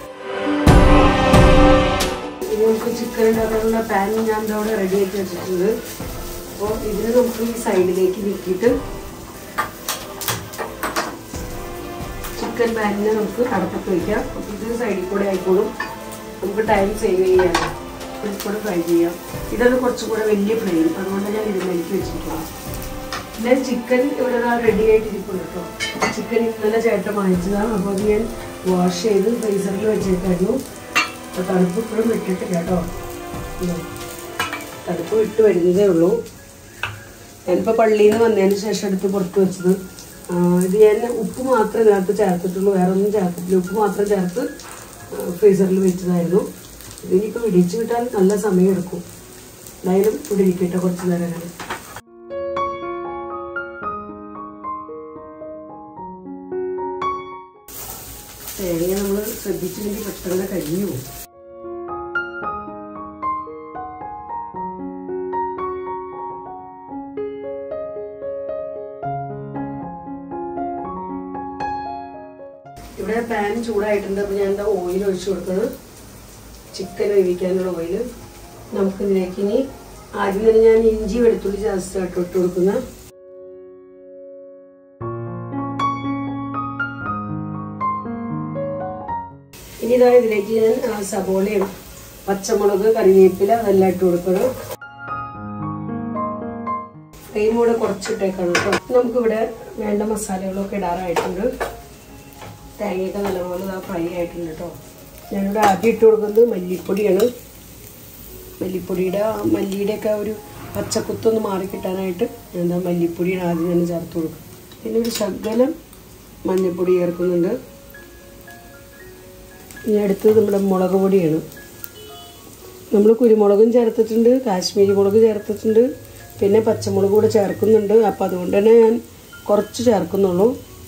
S1: ഇനി നമുക്ക് ചിക്കൻ ഉണ്ടാക്കാനുള്ള പാൻ ഞാൻ ഇവിടെ റെഡി ആക്കി വെച്ചിട്ടുണ്ട് അപ്പോൾ ഇതിന് നമുക്ക് ഈ സൈഡിലേക്ക് നീക്കിയിട്ട് ചിക്കൻ പാനിനെ നമുക്ക് അടപ്പത്ത് വയ്ക്കാം അപ്പോൾ ഇത് സൈഡിൽ കൂടെ ആയിക്കോളും നമുക്ക് ടൈം സേവ് ചെയ്യാം ഇതിൽ കൂടെ ഫ്രൈ ചെയ്യാം ഇതാണ് കുറച്ചും കൂടെ വലിയ ഫ്ലെയിം അതുകൊണ്ട് ഞാൻ ഇതിലേക്ക് വെച്ചിരിക്കുന്നത് പിന്നെ ചിക്കൻ ഇവിടെ റെഡി ആയിട്ട് ഇരിപ്പുണ്ട് കേട്ടോ ചിക്കൻ ഇന്നലെ ചേട്ടൻ വാങ്ങിച്ചതാണ് അപ്പോൾ അത് ഞാൻ വാഷ് ചെയ്ത് ഫ്രീസറിൽ വെച്ചേക്കായിരുന്നു അപ്പോൾ തണുപ്പ് ഇപ്പോഴും വിട്ടിട്ടില്ല കേട്ടോ ഉം. തണുപ്പ് വിട്ട് വരുന്നതേ ഉള്ളൂ ഞാനിപ്പോൾ പള്ളിയിൽ നിന്ന് വന്നതിന് ശേഷം എടുത്ത് പുറത്ത് വെച്ചത് ആ, ഇത് ഞാൻ ഉപ്പ് മാത്രമേ ഇതിനകത്ത് ചേർത്തിട്ടുള്ളൂ വേറെ ഒന്നും ചേർത്തിട്ടില്ല ഉപ്പ് മാത്രം ചേർത്ത് ഫ്രീസറിൽ വെച്ചതായിരുന്നു ഇതിനിപ്പോൾ ഇടിച്ചു കിട്ടാൻ നല്ല സമയം എടുക്കും എന്തായാലും ഇവിടെ ഇരിക്കട്ടെ കുറച്ച് നേരം അങ്ങനെ തേങ്ങ നമ്മൾ ശ്രദ്ധിച്ചില്ലെങ്കിൽ പെട്ടെന്ന് കരിഞ്ഞു പോകും ഇവിടെ പാൻ ചൂടായിട്ടുണ്ട് അപ്പോൾ ഞാൻ എന്താ ഓയിൽ ഒഴിച്ചു കൊടുക്കുന്നത് ചിക്കൻ വേവിക്കാനുള്ള ഓയിൽ നമുക്ക് ഇതിലേക്ക് ഇനി ആദ്യം തന്നെ ഞാൻ ഇഞ്ചി വെളുത്തുള്ളി ജാസ്തി ആയിട്ട് ഇട്ട് കൊടുക്കുന്ന ഇനി ഇതാ ഇതിലേക്ക് ഞാൻ ആ, സബോളയും പച്ചമുളക് കറിവേപ്പില അതെല്ലാം ഇട്ട് കൊടുക്കണം ഫ്ലെയിം കൂടെ കുറച്ചിട്ടേക്കാണ് കേട്ടോ നമുക്കിവിടെ വേണ്ട മസാലകളൊക്കെ ഇടാറായിട്ടുണ്ട് തേങ്ങയൊക്കെ നല്ലപോലെ ഇതാ ഫ്രൈ ആയിട്ടുണ്ട് കേട്ടോ ഞാനിവിടെ ആദ്യം ഇട്ട് കൊടുക്കുന്നത് മല്ലിപ്പൊടിയാണ് മല്ലിപ്പൊടിയുടെ ആ മല്ലിയുടെയൊക്കെ ആ ഒരു പച്ചക്കുത്തൊന്ന് മാറി കിട്ടാനായിട്ട് ഞാൻ എന്താ മല്ലിപ്പൊടിയാണ് ആദ്യം തന്നെ ചേർത്ത് കൊടുക്കും പിന്നെ ഒരു ശകലം മഞ്ഞൾപ്പൊടി ചേർക്കുന്നുണ്ട് ഇനി അടുത്തത് നമ്മുടെ മുളക് പൊടിയാണ് നമ്മൾ കുരുമുളകും ചേർത്തിട്ടുണ്ട് കാശ്മീരി മുളക് ചേർത്തിട്ടുണ്ട് പിന്നെ പച്ചമുളക് കൂടെ ചേർക്കുന്നുണ്ട് അപ്പോൾ അതുകൊണ്ട് തന്നെ ഞാൻ കുറച്ച് ചേർക്കുന്നുള്ളൂ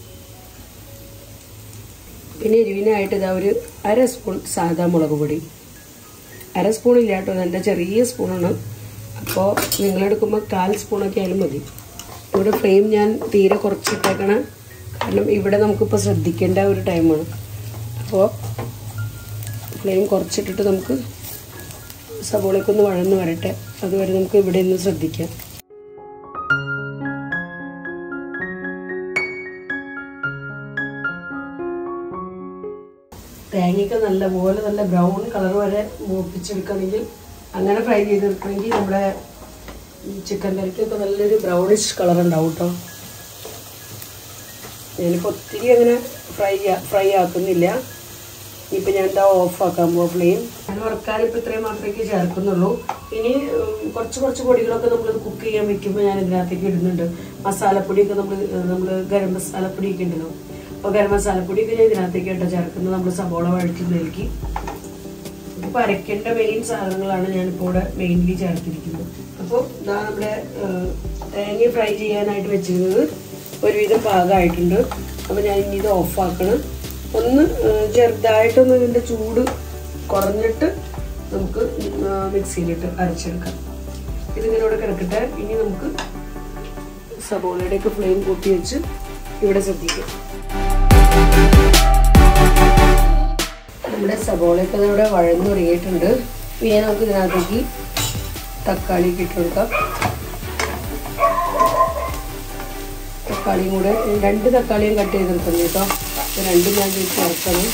S1: പിന്നെ എരിവിനായിട്ട് ഇതാ ഒരു അര സ്പൂൺ സാദാ മുളക് പൊടി അര സ്പൂൺ ഇല്ല കേട്ടോ എൻ്റെ ചെറിയ സ്പൂണാണ് അപ്പോൾ നിങ്ങളെടുക്കുമ്പോൾ കാൽ സ്പൂണൊക്കെ ആയാലും മതി ഇവിടെ ഫ്ലെയിം ഞാൻ തീരെ കുറച്ചിട്ടേക്കണം കാരണം ഇവിടെ നമുക്കിപ്പോൾ ശ്രദ്ധിക്കേണ്ട ഒരു ടൈമാണ് അപ്പോൾ ഫ്ലെയിം കുറച്ചിട്ടിട്ട് നമുക്ക് സവോളയൊക്കെ ഒന്ന് വഴന്ന് വരട്ടെ അതുവരെ നമുക്ക് ഇവിടെ ഒന്ന് ശ്രദ്ധിക്കാം തേങ്ങയൊക്കെ നല്ലപോലെ നല്ല ബ്രൗൺ കളർ വരെ മൂപ്പിച്ചെടുക്കണമെങ്കിൽ അങ്ങനെ ഫ്രൈ ചെയ്തെടുക്കണമെങ്കിൽ നമ്മുടെ ഈ ചിക്കൻ കറിക്കൊക്കെ നല്ലൊരു ബ്രൗണിഷ് കളർ ഉണ്ടാവും കേട്ടോ ഞാനിപ്പോൾ ഒത്തിരി അങ്ങനെ ഫ്രൈ ഫ്രൈ ആക്കുന്നില്ല ഇപ്പം ഞാൻ എന്താ ഓഫ് ആക്കാൻ പോവാ ഫ്ലെയിം ഞാൻ വറുക്കാൻ ഇപ്പം ഇത്രയും മാത്രമേ ചേർക്കുന്നുള്ളൂ ഇനി ഉം, കുറച്ച് കുറച്ച് പൊടികളൊക്കെ നമ്മൾ കുക്ക് ചെയ്യാൻ വെക്കുമ്പോൾ ഞാൻ ഇതിനകത്തേക്ക് ഇടുന്നുണ്ട് മസാലപ്പൊടിയൊക്കെ നമ്മൾ നമ്മൾ ഗരം മസാലപ്പൊടിയൊക്കെ ഉണ്ടല്ലോ അപ്പോൾ ഗരം മസാലപ്പൊടിയൊക്കെ ഞാൻ ഇതിനകത്തേക്ക് ഇട്ട് ചേർക്കുന്നത് നമ്മൾ സബോള വഴറ്റുന്നതിലേക്ക് ഇപ്പൊ അരയ്ക്കേണ്ട മെയിൻ സാധനങ്ങളാണ് ഞാനിപ്പോൾ ഇവിടെ മെയിൻലി ചേർത്തിരിക്കുന്നത് അപ്പോൾ ഇതാ നമ്മുടെ ഏഹ്, തേങ്ങ ഫ്രൈ ചെയ്യാനായിട്ട് വെച്ചിരുന്നത് ഒരുവിധം പാകമായിട്ടുണ്ട് അപ്പോൾ ഞാൻ ഇനി ഇത് ഓഫാക്കണം ഒന്ന് ഏഹ്, ചെറുതായിട്ടൊന്ന് ഇതിൻ്റെ ചൂട് കുറഞ്ഞിട്ട് നമുക്ക് മിക്സിയിലിട്ട് അരച്ചെടുക്കാം ഇതിങ്ങനെ ഇവിടെ കിടക്കട്ടെ ഇനി നമുക്ക് സബോളയുടെയൊക്കെ ഫ്ലെയിം കൂട്ടി വെച്ച് ഇവിടെ ശ്രദ്ധിക്കാം നമ്മുടെ സബോളയൊക്കെ ഇവിടെ വഴന്നു തുടങ്ങിയിട്ടുണ്ട് പിന്നെ നമുക്ക് ഇതിനകത്തേക്ക് തക്കാളി ഇട്ട് കൊടുക്കാം തക്കാളിയും കൂടെ രണ്ട് തക്കാളിയും കട്ട് ചെയ്തെടുക്കുന്നു കേട്ടോ ഇത് രണ്ടും ഞാൻ ഇതിലേക്ക് ചേർക്കണം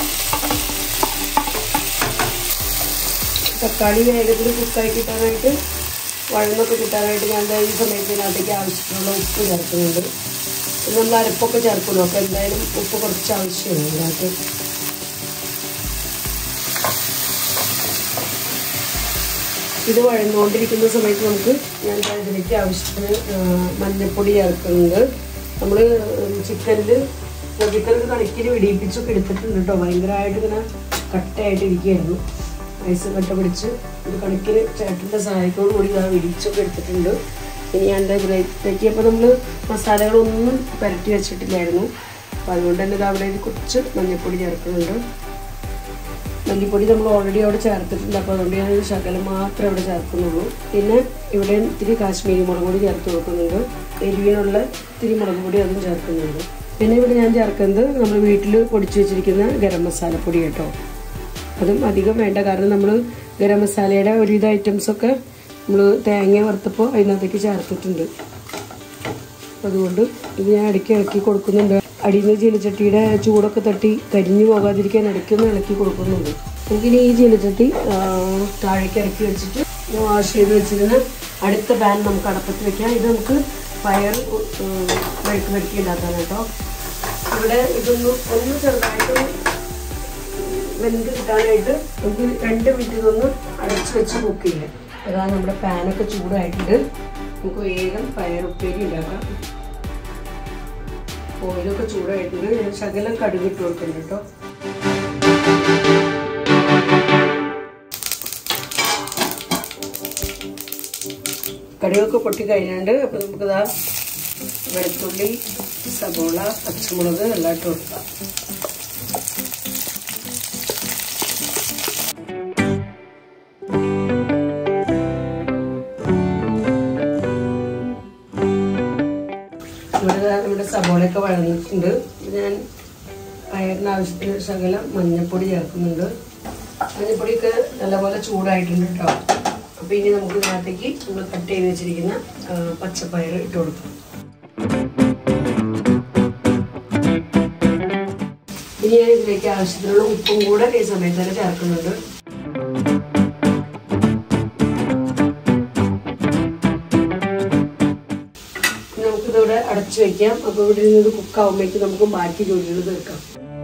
S1: തക്കാളി വേഗത്തിൽ കുക്കായി കിട്ടാനായിട്ട് വഴന്നൊക്കെ കിട്ടാനായിട്ട് ഞാൻ ദാ ഈ സമയത്ത് ഇതിനകത്തേക്ക് ആവശ്യത്തിനുള്ള ഉപ്പ് ചേർക്കുന്നുണ്ട് ഇത് നമ്മൾ അരപ്പൊക്കെ ചേർക്കുമല്ലോ അപ്പോൾ എന്തായാലും ഉപ്പ് കുറച്ച് ആവശ്യമാണ് ഇതിനകത്ത് ഇത് വഴന്നുകൊണ്ടിരിക്കുന്ന സമയത്ത് നമുക്ക് ഞാൻ ദാ ഇതിലേക്ക് ആവശ്യത്തിന് ആ, മഞ്ഞൾപ്പൊടി ചേർക്കുന്നുണ്ട് നമ്മൾ ചിക്കനിൽ ചിക്കനിൽ കണക്കിൽ വെടിയിപ്പിച്ചൊക്കെ എടുത്തിട്ടുണ്ട് കേട്ടോ ഭയങ്കരമായിട്ട് ഇങ്ങനെ കട്ടയായിട്ട് ഇരിക്കുകയായിരുന്നു ഐസ് കട്ട പിടിച്ച് ഒരു കണക്കിന് ചേട്ടൻ്റെ സഹായത്തോടു കൂടി ഞാൻ വെടിച്ചൊക്കെ എടുത്തിട്ടുണ്ട് ഇനി ഞാൻ എന്താ ഇതിലേക്ക് അപ്പോൾ നമ്മൾ മസാലകളൊന്നും പുരട്ടി വെച്ചിട്ടില്ലായിരുന്നു അപ്പോൾ അതുകൊണ്ട് തന്നെ ഇത് അവിടെ കുറച്ച് മഞ്ഞൾപ്പൊടി ചേർക്കുന്നുണ്ട് മല്ലിപ്പൊടി നമ്മൾ ഓൾറെഡി അവിടെ ചേർത്തിട്ടുണ്ട് അപ്പോൾ അതുകൊണ്ട് ഞാൻ ഒരു ശകലം മാത്രമേ ഇവിടെ ചേർക്കുന്നുള്ളൂ പിന്നെ ഇവിടെ ഇത്തിരി കാശ്മീരി മുളക് പൊടി ചേർത്ത് കൊടുക്കുന്നുണ്ട് എരിവിനുള്ള ഇത്തിരി മുളക് പൊടി അതും ചേർക്കുന്നുണ്ട് പിന്നെ ഇവിടെ ഞാൻ ചേർക്കുന്നത് നമ്മൾ വീട്ടിൽ പൊടിച്ചു വെച്ചിരിക്കുന്ന ഗരം മസാലപ്പൊടി കേട്ടോ അതും അധികം വേണ്ട കാരണം നമ്മൾ ഗരം മസാലയുടെ ഒരുവിധ ഐറ്റംസൊക്കെ നമ്മൾ തേങ്ങ വറുത്തപ്പോൾ അതിനകത്തേക്ക് ചേർത്തിട്ടുണ്ട് അതുകൊണ്ട് ഇത് ഞാൻ ഇടയ്ക്ക് ഇളക്കി കൊടുക്കുന്നുണ്ട് അടിയിൽ നിന്ന് ചീലച്ചട്ടിയുടെ ചൂടൊക്കെ തട്ടി കരിഞ്ഞു പോകാതിരിക്കാൻ ഇടയ്ക്കൊന്ന് ഇളക്കി കൊടുക്കുന്നുണ്ട് നമുക്കിനി ഈ ചീലച്ചട്ടി ആ, താഴേക്ക് ഇറക്കി വെച്ചിട്ട് ഞാൻ വാഷ് ചെയ്ത് വെച്ചിരുന്ന അടുത്ത പാൻ നമുക്ക് അടപ്പത്ത് വെക്കാം ഇത് നമുക്ക് പയർ മെഴുക്ക് മെഴുക്കി ഉണ്ടാക്കാൻ കേട്ടോ ഇവിടെ ഇതൊന്ന് ഒന്ന് ചെറുതായിട്ട് വെന്ത് കിട്ടാനായിട്ട് നമുക്ക് രണ്ട് മിനിറ്റ് ഇതൊന്ന് അടച്ചു വെച്ച് കുക്ക് ചെയ്യാം അതാ നമ്മുടെ പാനൊക്കെ ചൂടായിട്ടുണ്ട് നമുക്ക് വേഗം പയറുപ്പേരി ഉണ്ടാക്കാം ഓയിലൊക്കെ ചൂടായിട്ടുണ്ട് ഞാൻ ശകലം കടുക് ഇട്ട് കൊടുക്കുന്നുണ്ട് കേട്ടോ കടുകൊക്കെ പൊട്ടി കഴിഞ്ഞാണ്ട് അപ്പൊ നമുക്കിതാ വെളുത്തുള്ളി സബോള പച്ചമുളക് എല്ലാം ഇട്ട് കൊടുക്കാം ഇവിടെ ദാ ഇവിടെ സബോളയൊക്കെ വഴന്നിട്ടുണ്ട് ഇത് ഞാൻ പയറിന് ആവശ്യത്തിന് ശകലം മഞ്ഞൾപ്പൊടി ചേർക്കുന്നുണ്ട് മഞ്ഞൾപ്പൊടിയൊക്കെ നല്ലപോലെ ചൂടായിട്ടുണ്ട് കേട്ടോ അപ്പൊ ഇനി നമുക്ക് ഇതിനകത്തേക്ക് നമ്മൾ കട്ട് ചെയ്ത് വെച്ചിരിക്കുന്ന ആ, പച്ചപ്പയർ ഇട്ട് കൊടുക്കാം ഇനി ഞാൻ ഇതിലേക്ക് ആവശ്യത്തിനുള്ള ഉപ്പും കൂടെ ഈ സമയത്ത് തന്നെ ചേർക്കുന്നുണ്ട് ഇനി നമുക്കിതിവിടെ അടച്ചു വെക്കാം അപ്പൊ ഇവിടെ നിന്ന് ഇത് കുക്കാവുമ്പോഴേക്ക് നമുക്ക് ബാക്കി ജോലികൾ തീർക്കാം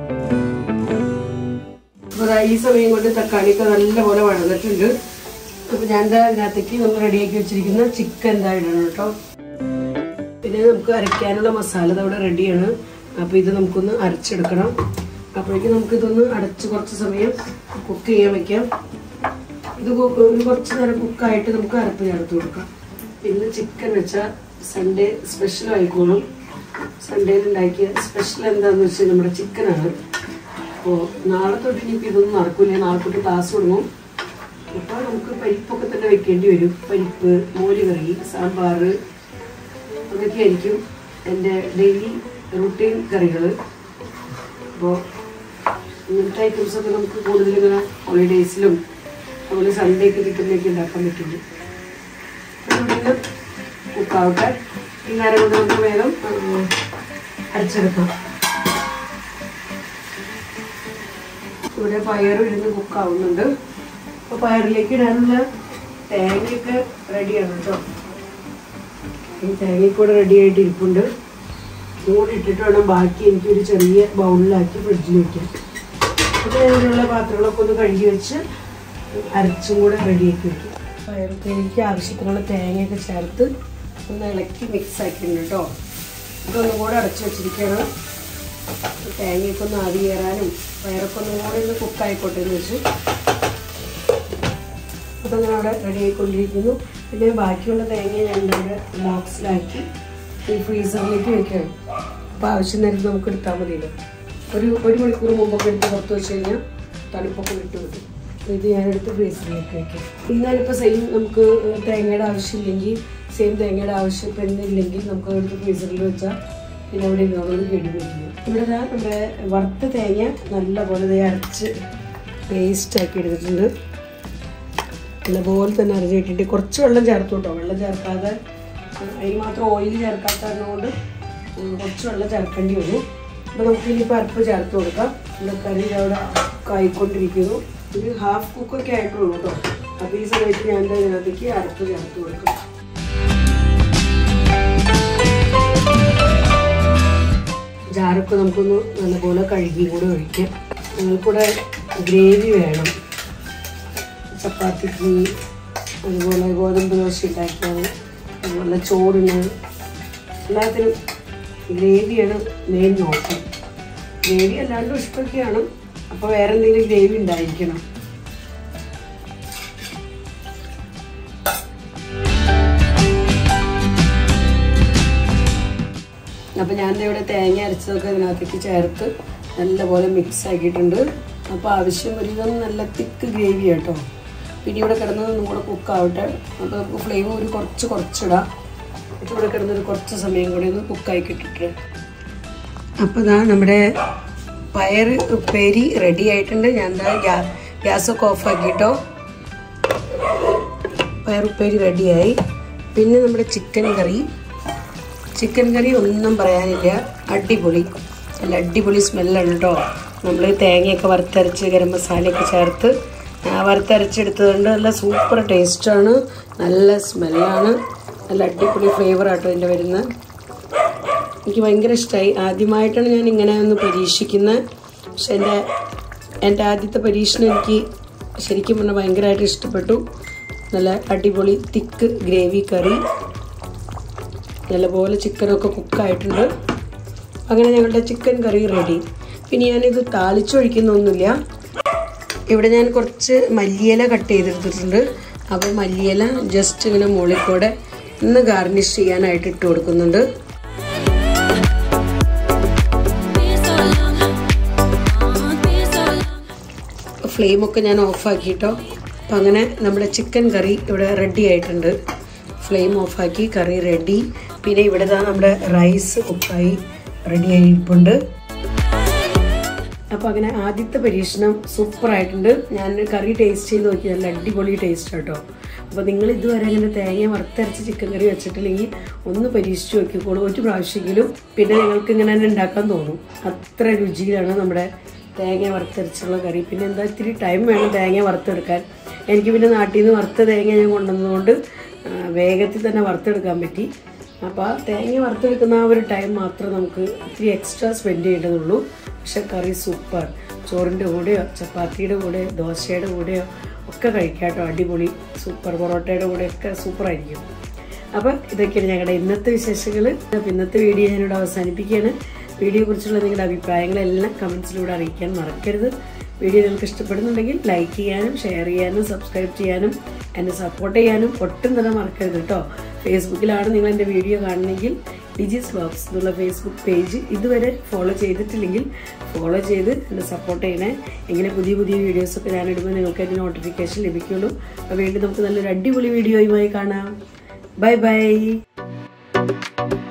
S1: അപ്പൊ ദാ ഈ സമയം കൊണ്ട് തക്കാളിയൊക്കെ നല്ലപോലെ വഴന്നിട്ടുണ്ട് അപ്പൊ ഞാൻ ദാ ഇതിനകത്തേക്ക് നമ്മൾ റെഡിയാക്കി വെച്ചിരിക്കുന്ന ചിക്കൻ എന്താ ഇടണം കേട്ടോ പിന്നെ നമുക്ക് അരയ്ക്കാനുള്ള മസാല ദാ ഇവിടെ റെഡിയാണ് അപ്പൊ ഇത് നമുക്കൊന്ന് അരച്ചെടുക്കണം അപ്പോഴേക്കും നമുക്ക് ഇതൊന്ന് അടച്ച് കുറച്ച് സമയം കുക്ക് ചെയ്യാൻ വെക്കാം ഇത് കു- ഒരു കുറച്ച് നേരം കുക്കായിട്ട് നമുക്ക് അരപ്പ് ചേർത്ത് കൊടുക്കാം പിന്നെ ചിക്കൻ വെച്ചാൽ സൺഡേ സ്പെഷ്യൽ ആയിക്കോളും സൺഡേയിൽ ഉണ്ടാക്കിയ സ്പെഷ്യൽ എന്താന്ന് വെച്ചാൽ നമ്മുടെ ചിക്കനാണ് അപ്പോൾ നാളെ തൊട്ട് ഇനിയിപ്പോൾ ഇതൊന്നും നടക്കില്ല നാളെ തൊട്ട് ക്ലാസ് തുടങ്ങും അപ്പോൾ നമുക്ക് പരിപ്പൊക്കെ തന്നെ വെക്കേണ്ടി വരും പരിപ്പ് മോര് കറി സാമ്പാർ അതൊക്കെ ആയിരിക്കും എൻ്റെ ഡെയിലി റുട്ടീൻ കറികൾ അപ്പോൾ ഇങ്ങനത്തെ ഐറ്റംസ് ഒക്കെ നമുക്ക് കൂടുതൽ ഇങ്ങനെ ഹോളിഡേയ്സിലും അതുപോലെ സൺഡേ ഒക്കെ കിട്ടുന്നതൊക്കെ ഉണ്ടാക്കാൻ പറ്റുള്ളൂ അപ്പോൾ കുക്കാവട്ടെ ഈ നേരം കൊണ്ട് നമുക്ക് വേഗം ആ, അരച്ചെടുക്കാം ഇവിടെ പയർ ഇരുന്ന് കുക്കാവുന്നുണ്ട് അപ്പോൾ പയറിലേക്ക് ഇടാനുള്ള തേങ്ങയൊക്കെ റെഡിയാണ് കേട്ടോ ഈ തേങ്ങയൊക്കെ കൂടെ റെഡി ആയിട്ട് ഇരിപ്പുണ്ട് കൂടി ഇട്ടിട്ട് വേണം ബാക്കി എനിക്കൊരു ചെറിയ ബൗളിലാക്കി ഫ്രിഡ്ജിൽ വെക്കാൻ അപ്പോൾ ഇതിനുള്ള പാത്രങ്ങളൊക്കെ ഒന്ന് കഴുകി വെച്ച് അരച്ചും കൂടെ റെഡിയാക്കി വെക്കും പയറുപ്പേരിക്ക് ആവശ്യത്തിനുള്ള തേങ്ങയൊക്കെ ചേർത്ത് ഒന്ന് ഇളക്കി മിക്സ് ആക്കിയിട്ടുണ്ട് കേട്ടോ ഇതൊന്നും കൂടെ അടച്ചു വെച്ചിരിക്കുകയാണ് തേങ്ങയൊക്കെ ഒന്ന് ആവി കയറാനും പയറൊക്കെ ഒന്നും കൂടെ ഒന്ന് കുക്കായിക്കോട്ടെ എന്ന് വെച്ചു അപ്പം അങ്ങനെ അവിടെ റെഡി ആയിക്കൊണ്ടിരിക്കുന്നു പിന്നെ ബാക്കിയുള്ള തേങ്ങ ഞാൻ ഇവിടെ ബോക്സിലാക്കി ഈ ഫ്രീസറിലേക്ക് വെക്കുകയാണ് അപ്പോൾ ആവശ്യം നേരത്ത് നമുക്ക് എടുത്താൽ മതിയല്ലോ ഒരു ഒരു മണിക്കൂർ മുമ്പൊക്കെ എടുത്ത് പുറത്ത് വെച്ച് കഴിഞ്ഞാൽ തണുപ്പൊക്കെ വിട്ടു കിട്ടും ഇത് ഞാനെടുത്ത് ഫ്രീസറിലേക്ക് വെക്കാം ഇന്നാലിപ്പോൾ സെയിം നമുക്ക് തേങ്ങയുടെ ആവശ്യമില്ലെങ്കിൽ സെയിം തേങ്ങയുടെ ആവശ്യം ഇപ്പം എന്നില്ലെങ്കിൽ നമുക്ക് എടുത്ത് ഫ്രീസറിൽ വെച്ചാൽ പിന്നെ അവിടെ ഇരുന്നോളൂ കേടി പറ്റില്ല ഇവിടെ ദാ നമ്മുടെ വറുത്ത തേങ്ങ നല്ലപോലെ ദേ അരച്ച് പേസ്റ്റ് ആക്കി എടുത്തിട്ടുണ്ട് നല്ലപോലെ തന്നെ അരഞ്ഞിട്ടിട്ട് കുറച്ച് വെള്ളം ചേർത്തു കേട്ടോ വെള്ളം ചേർക്കാതെ അതിന് മാത്രം ഓയിൽ ചേർക്കാത്ത കാരണം കൊണ്ട് ഉം, കുറച്ച് വെള്ളം ചേർക്കേണ്ടി വരും അപ്പോൾ നമുക്ക് ഇനിയിപ്പോൾ അരപ്പ് ചേർത്ത് കൊടുക്കാം നമ്മുടെ കറി അവിടെ കായിക്കൊണ്ടിരിക്കുന്നു ഒരു ഹാഫ് കുക്കൊക്കെ ആയിട്ടുള്ളൂ കേട്ടോ അപ്പോൾ ഈ സമയത്ത് ഞാൻ ദേ ഇതിനകത്തേക്ക് അരപ്പ് ചേർത്ത് കൊടുക്കാം ജാറൊക്കെ നമുക്കൊന്ന് നല്ലപോലെ കഴുകി കൂടെ ഒഴിക്കാം ഞങ്ങൾക്കൂടെ ഗ്രേവി വേണം ചപ്പാത്തിക്ക് അതുപോലെ ഗോതമ്പ് ദോശ ഉണ്ടാക്കിയത് അതുപോലെ ചോറിന് എല്ലാത്തിനും ഗ്രേവിയാണ് മെയിൻ നോട്ടം ഗ്രേവി അല്ലാണ്ടും ഇഷ്ടമൊക്കെയാണ് അപ്പോൾ വേറെ എന്തെങ്കിലും ഗ്രേവി ഉണ്ടായിരിക്കണം അപ്പോൾ ഞാൻ ദേ ഇവിടെ തേങ്ങ അരച്ചതൊക്കെ ഇതിനകത്തേക്ക് ചേർത്ത് നല്ലപോലെ മിക്സ് ആക്കിയിട്ടുണ്ട് അപ്പോൾ ആവശ്യം ഒരുവിധം നല്ല തിക്ക് ഗ്രേവി കേട്ടോ പിന്നെ ഇവിടെ കിടന്നത് ഒന്നും കൂടെ കുക്കാവട്ടെ അപ്പോൾ നമുക്ക് ഫ്ലെയിം ഒരു കുറച്ച് കുറച്ചിടാം എന്നിട്ട് ഇവിടെ കിടന്നൊരു കുറച്ച് സമയം കൂടി ഒന്ന് കുക്കായി കിട്ടിട്ട് അപ്പോൾ ഇതാ നമ്മുടെ പയർ ഉപ്പേരി റെഡി ആയിട്ടുണ്ട് ഞാൻ എന്താ ഗ്യാ ഗ്യാസൊക്കെ ഓഫ് ആക്കിട്ടോ പയർ ഉപ്പേരി റെഡിയായി പിന്നെ നമ്മുടെ ചിക്കൻ കറി ചിക്കൻ കറി ഒന്നും പറയാനില്ല അടിപൊളി നല്ല അടിപൊളി സ്മെല്ലാണ് കേട്ടോ നമ്മൾ തേങ്ങയൊക്കെ വറുത്തരച്ച് ഗരം മസാലയൊക്കെ ചേർത്ത് ആ, വറുത്തരച്ചെടുത്തതുകൊണ്ട് നല്ല സൂപ്പർ ടേസ്റ്റാണ് നല്ല സ്മെല്ലാണ് നല്ല അടിപൊളി ഫ്ലേവർ ആട്ടോ ഇതിൻ്റെ വരുന്നത് എനിക്ക് ഭയങ്കര ഇഷ്ടമായി ആദ്യമായിട്ടാണ് ഞാൻ ഇങ്ങനെ ഒന്ന് പരീക്ഷിക്കുന്നത് പക്ഷെ എൻ്റെ എൻ്റെ ആദ്യത്തെ പരീക്ഷണം എനിക്ക് ശരിക്കും പറഞ്ഞാൽ ഭയങ്കരമായിട്ട് ഇഷ്ടപ്പെട്ടു നല്ല അടിപൊളി തിക്ക് ഗ്രേവി കറി നല്ലപോലെ ചിക്കനൊക്കെ കുക്കായിട്ടുണ്ട് അങ്ങനെ ഞങ്ങളുടെ ചിക്കൻ കറി റെഡി പിന്നെ ഞാനിത് താളിച്ചൊഴിക്കുന്നൊന്നുമില്ല ഇവിടെ ഞാൻ കുറച്ച് മല്ലിയില കട്ട് ചെയ്തെടുത്തിട്ടുണ്ട് അപ്പോൾ മല്ലിയില ജസ്റ്റ് ഇങ്ങനെ മുകളിൽ കൂടെ ഒന്ന് ഗാർണിഷ് ചെയ്യാനായിട്ട് ഇട്ട് കൊടുക്കുന്നുണ്ട് ഫ്ലെയിമൊക്കെ ഞാൻ ഓഫാക്കിയിട്ടോ അപ്പം അങ്ങനെ നമ്മുടെ ചിക്കൻ കറി ഇവിടെ റെഡി ആയിട്ടുണ്ട് ഫ്ലെയിം ഓഫാക്കി കറി റെഡി പിന്നെ ഇവിടെ ദാ നമ്മുടെ റൈസ് കുക്കായി റെഡി ആയിട്ടുണ്ട് അപ്പോൾ അങ്ങനെ ആദ്യത്തെ പരീക്ഷണം സൂപ്പർ ആയിട്ടുണ്ട് ഞാൻ കറി ടേസ്റ്റ് ചെയ്ത് നോക്കി നല്ല അടിപൊളി ടേസ്റ്റ് കേട്ടോ അപ്പോൾ നിങ്ങൾ ഇതുവരെ അങ്ങനെ തേങ്ങ വറുത്തരച്ച് ചിക്കൻ കറി വെച്ചിട്ടില്ലെങ്കിൽ ഒന്ന് പരീക്ഷിച്ച് നോക്കിക്കോളൂ ഒരു പ്രാവശ്യമെങ്കിലും പിന്നെ നിങ്ങൾക്ക് ഇങ്ങനെ തന്നെ ഉണ്ടാക്കാൻ തോന്നും അത്ര രുചിയിലാണ് നമ്മുടെ തേങ്ങ വറുത്തരച്ചുള്ള കറി പിന്നെ എന്താ ഇത്തിരി ടൈം വേണം തേങ്ങ വറുത്തെടുക്കാൻ എനിക്ക് പിന്നെ നാട്ടിൽ നിന്ന് വറുത്ത തേങ്ങ ഞാൻ കൊണ്ടുവന്നതുകൊണ്ട് ആ, വേഗത്തിൽ തന്നെ വറുത്തെടുക്കാൻ പറ്റി അപ്പോൾ ആ തേങ്ങ വറുത്തെടുക്കുന്ന ആ ഒരു ടൈം മാത്രം നമുക്ക് ഇത്തിരി എക്സ്ട്രാ സ്പെൻഡ് ചെയ്യേണ്ടതുള്ളൂ പക്ഷെ കറി സൂപ്പർ ചോറിൻ്റെ കൂടെയോ ചപ്പാത്തിയുടെ കൂടെയോ ദോശയുടെ കൂടെയോ ഒക്കെ കഴിക്കാം കേട്ടോ അടിപൊളി സൂപ്പർ പൊറോട്ടയുടെ കൂടെയൊക്കെ സൂപ്പറായിരിക്കും അപ്പം ഇതൊക്കെയാണ് ഞങ്ങളുടെ ഇന്നത്തെ വിശേഷങ്ങൾ അപ്പോൾ ഇന്നത്തെ വീഡിയോ ഞാനിവിടെ അവസാനിപ്പിക്കുകയാണ് വീഡിയോയെ കുറിച്ചുള്ള നിങ്ങളുടെ അഭിപ്രായങ്ങളെല്ലാം കമൻസിലൂടെ അറിയിക്കാൻ മറക്കരുത് വീഡിയോ നിങ്ങൾക്ക് ഇഷ്ടപ്പെടുന്നുണ്ടെങ്കിൽ ലൈക്ക് ചെയ്യാനും ഷെയർ ചെയ്യാനും സബ്സ്ക്രൈബ് ചെയ്യാനും എന്നെ സപ്പോർട്ട് ചെയ്യാനും ഒട്ടും തന്നെ മറക്കരുത് കേട്ടോ ഫേസ്ബുക്കിലാണ് നിങ്ങൾ എൻ്റെ വീഡിയോ കാണുന്നെങ്കിൽ ഡിജിസ് വ്ലോഗ്സ് എന്നുള്ള ഫേസ്ബുക്ക് പേജ് ഇതുവരെ ഫോളോ ചെയ്തിട്ടില്ലെങ്കിൽ ഫോളോ ചെയ്ത് എന്നെ സപ്പോർട്ട് ചെയ്യണേ എങ്ങനെ പുതിയ പുതിയ വീഡിയോസൊക്കെ ഞാനിടുമ്പോൾ നിങ്ങൾക്ക് അതിൻ്റെ നോട്ടിഫിക്കേഷൻ ലഭിക്കുള്ളൂ അപ്പോൾ വീണ്ടും നമുക്ക് നല്ലൊരു അടിപൊളി വീഡിയോയുമായി കാണാം ബൈ ബൈ